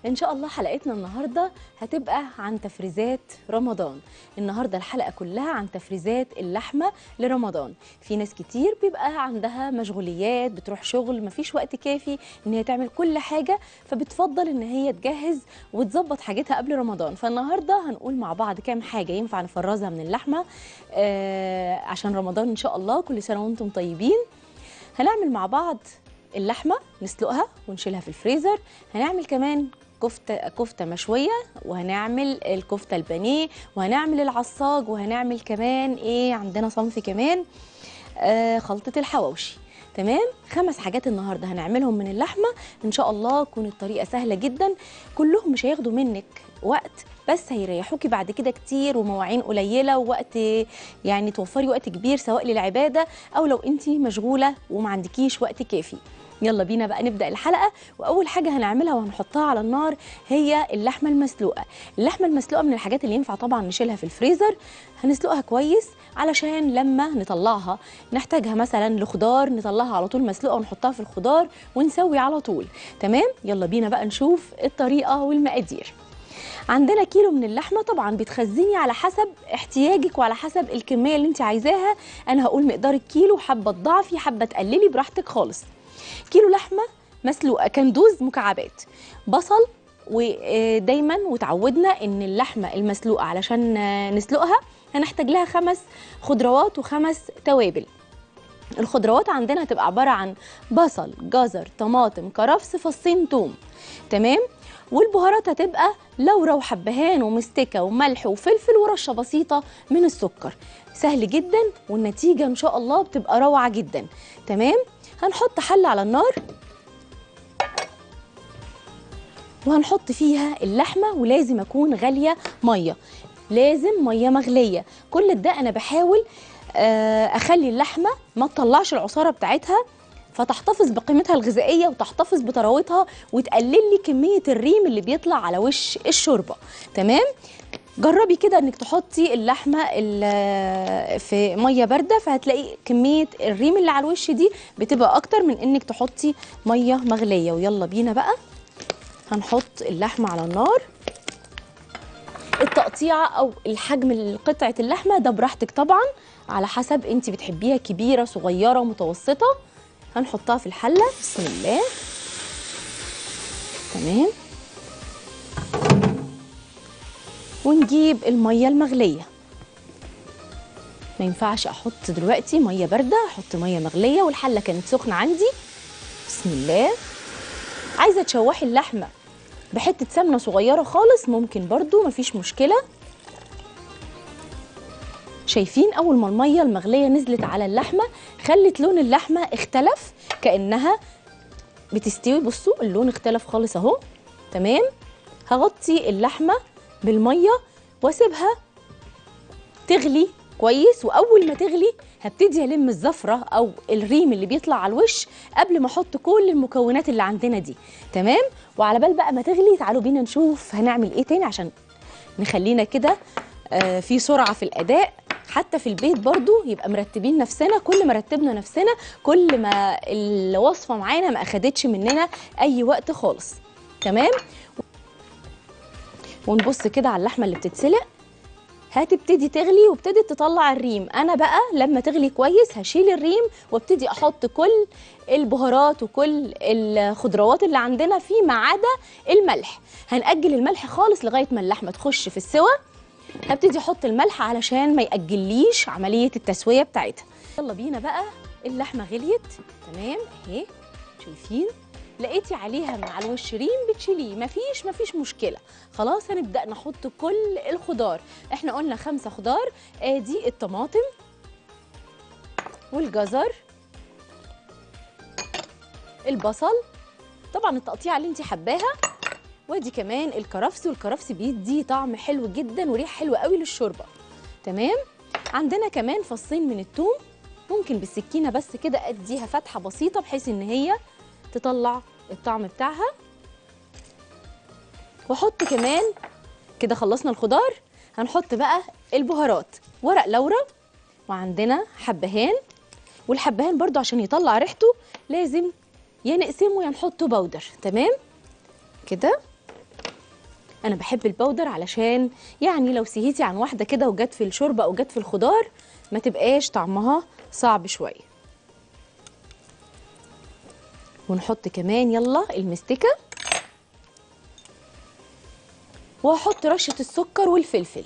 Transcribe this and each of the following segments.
ان شاء الله حلقتنا النهارده هتبقى عن تفريزات رمضان النهارده الحلقه كلها عن تفريزات اللحمه لرمضان في ناس كتير بيبقى عندها مشغوليات بتروح شغل مفيش وقت كافي ان هي تعمل كل حاجه فبتفضل ان هي تجهز وتظبط حاجتها قبل رمضان فالنهارده هنقول مع بعض كام حاجه ينفع نفرزها من اللحمه آه عشان رمضان ان شاء الله كل سنه وانتم طيبين هنعمل مع بعض اللحمه نسلقها ونشيلها في الفريزر هنعمل كمان كفته كفته مشويه وهنعمل الكفته البانيه وهنعمل العصاج وهنعمل كمان ايه عندنا صنف كمان آه خلطه الحواوشي تمام خمس حاجات النهارده هنعملهم من اللحمه ان شاء الله تكون الطريقه سهله جدا كلهم مش هياخدوا منك وقت بس هيريحوكي بعد كده كتير ومواعين قليله ووقت يعني توفري وقت كبير سواء للعباده او لو انت مشغوله وما عندكيش وقت كافي يلا بينا بقى نبدا الحلقه واول حاجه هنعملها وهنحطها على النار هي اللحمه المسلوقه اللحمه المسلوقه من الحاجات اللي ينفع طبعا نشيلها في الفريزر هنسلقها كويس علشان لما نطلعها نحتاجها مثلا لخضار نطلعها على طول مسلوقه ونحطها في الخضار ونسوي على طول تمام يلا بينا بقى نشوف الطريقه والمقادير عندنا كيلو من اللحمه طبعا بتخزني على حسب احتياجك وعلى حسب الكميه اللي انت عايزاها انا هقول مقدار الكيلو حبه تضاعفي حبه تقللي براحتك خالص كيلو لحمه مسلوقه كندوز مكعبات بصل ودايما وتعودنا ان اللحمه المسلوقه علشان نسلقها هنحتاج لها خمس خضروات وخمس توابل الخضروات عندنا هتبقى عباره عن بصل جزر طماطم كرفس فصين توم تمام والبهارات هتبقى لورا وحبهان ومستكه وملح وفلفل ورشه بسيطه من السكر سهل جدا والنتيجه ان شاء الله بتبقى روعه جدا تمام هنحط حله على النار وهنحط فيها اللحمه ولازم اكون غاليه ميه لازم ميه مغليه كل ده انا بحاول اخلي اللحمه ما تطلعش العصاره بتاعتها فتحتفظ بقيمتها الغذائيه وتحتفظ بطراوتها وتقلل لي كميه الريم اللي بيطلع على وش الشوربه تمام جربي كده انك تحطي اللحمه في ميه بارده فهتلاقي كميه الريم اللي على الوش دي بتبقى اكتر من انك تحطي ميه مغليه ويلا بينا بقى هنحط اللحمه على النار التقطيعه او الحجم قطعه اللحمه ده براحتك طبعا على حسب انت بتحبيها كبيره صغيره متوسطه هنحطها في الحله بسم الله تمام ونجيب الميه المغليه ما ينفعش احط دلوقتي ميه بارده احط ميه مغليه والحله كانت سخنه عندي بسم الله عايزه تشوحي اللحمه بحته سمنه صغيره خالص ممكن برضو مفيش مشكله شايفين اول ما الميه المغليه نزلت على اللحمه خلت لون اللحمه اختلف كانها بتستوي بصوا اللون اختلف خالص اهو تمام هغطي اللحمه بالميه واسيبها تغلي كويس واول ما تغلي هبتدي الم الزفره او الريم اللي بيطلع على الوش قبل ما احط كل المكونات اللي عندنا دي تمام وعلى بال بقى ما تغلي تعالوا بينا نشوف هنعمل ايه تاني عشان نخلينا كده آه في سرعه في الاداء حتى في البيت برضو يبقى مرتبين نفسنا كل ما رتبنا نفسنا كل ما الوصفه معانا ما اخدتش مننا اي وقت خالص تمام ونبص كده على اللحمه اللي بتتسلق هتبتدي تغلي وابتدت تطلع الريم انا بقى لما تغلي كويس هشيل الريم وابتدي احط كل البهارات وكل الخضروات اللي عندنا فيه ما عدا الملح هنأجل الملح خالص لغايه ما اللحمه تخش في السوى هبتدي احط الملح علشان ما ياجليش عمليه التسويه بتاعتها يلا بينا بقى اللحمه غليت تمام اهي شايفين لقيتي عليها مع الوش ريم بتشيليه مفيش مفيش مشكله خلاص هنبدا نحط كل الخضار احنا قلنا خمسه خضار ادي الطماطم والجزر البصل طبعا التقطيعه اللي انت حباها وادي كمان الكرفس والكرفس بيدي طعم حلو جدا وريح حلوه قوي للشوربه تمام عندنا كمان فصين من الثوم ممكن بالسكينه بس كده اديها فتحه بسيطه بحيث ان هي تطلع الطعم بتاعها واحط كمان كده خلصنا الخضار هنحط بقى البهارات ورق لورا وعندنا حبهان والحبهان برضو عشان يطلع ريحته لازم يا نقسمه يا نحطه بودر تمام كده انا بحب البودر علشان يعني لو سهيتي عن واحده كده وجت في الشوربه او جت في الخضار ما تبقاش طعمها صعب شويه ونحط كمان يلا المستكه وهحط رشه السكر والفلفل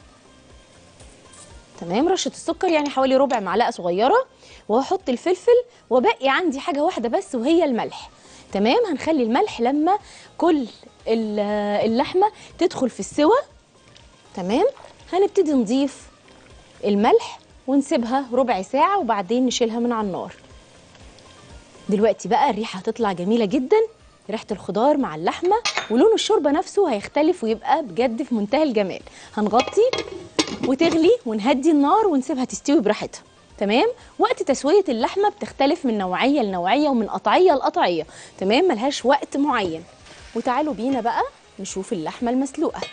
تمام رشه السكر يعني حوالي ربع معلقه صغيره وهحط الفلفل وباقي عندي حاجه واحده بس وهي الملح تمام هنخلي الملح لما كل ال- اللحمه تدخل في السوى تمام هنبتدي نضيف الملح ونسيبها ربع ساعه وبعدين نشيلها من على النار دلوقتي بقى الريحه هتطلع جميله جدا ريحه الخضار مع اللحمه ولون الشوربه نفسه هيختلف ويبقى بجد في منتهى الجمال هنغطي وتغلي ونهدي النار ونسيبها تستوي براحتها تمام وقت تسويه اللحمه بتختلف من نوعيه لنوعيه ومن قطعيه لقطعيه تمام ملهاش وقت معين وتعالوا بينا بقى نشوف اللحمه المسلوقه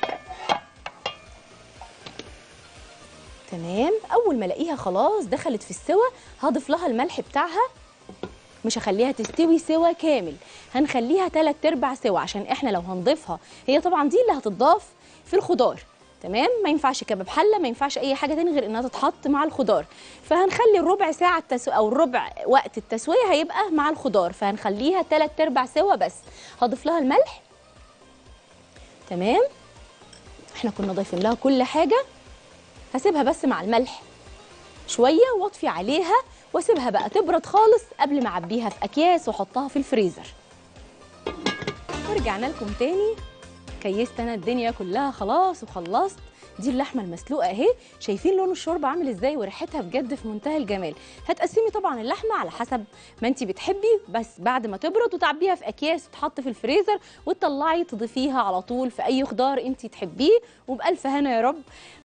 تمام اول ما الاقيها خلاص دخلت في السوى هضيف لها الملح بتاعها مش هخليها تستوي سوا كامل هنخليها تلات ارباع سوا عشان احنا لو هنضيفها هي طبعا دي اللي هتضاف في الخضار تمام ما ينفعش كباب حله ما ينفعش اي حاجه تاني غير انها تتحط مع الخضار فهنخلي الربع ساعه التسويه او الربع وقت التسويه هيبقى مع الخضار فهنخليها تلات ارباع سوا بس هضيف لها الملح تمام احنا كنا ضايفين لها كل حاجه هسيبها بس مع الملح شويه واطفي عليها واسيبها بقى تبرد خالص قبل ما اعبيها في اكياس واحطها في الفريزر ورجعنا لكم تاني كيست انا الدنيا كلها خلاص وخلصت دي اللحمه المسلوقه اهي شايفين لون الشوربه عامل ازاي وريحتها بجد في منتهى الجمال هتقسمي طبعا اللحمه على حسب ما انت بتحبي بس بعد ما تبرد وتعبيها في اكياس وتحط في الفريزر وتطلعي تضيفيها على طول في اي خضار انت تحبيه وبالف هنا يا رب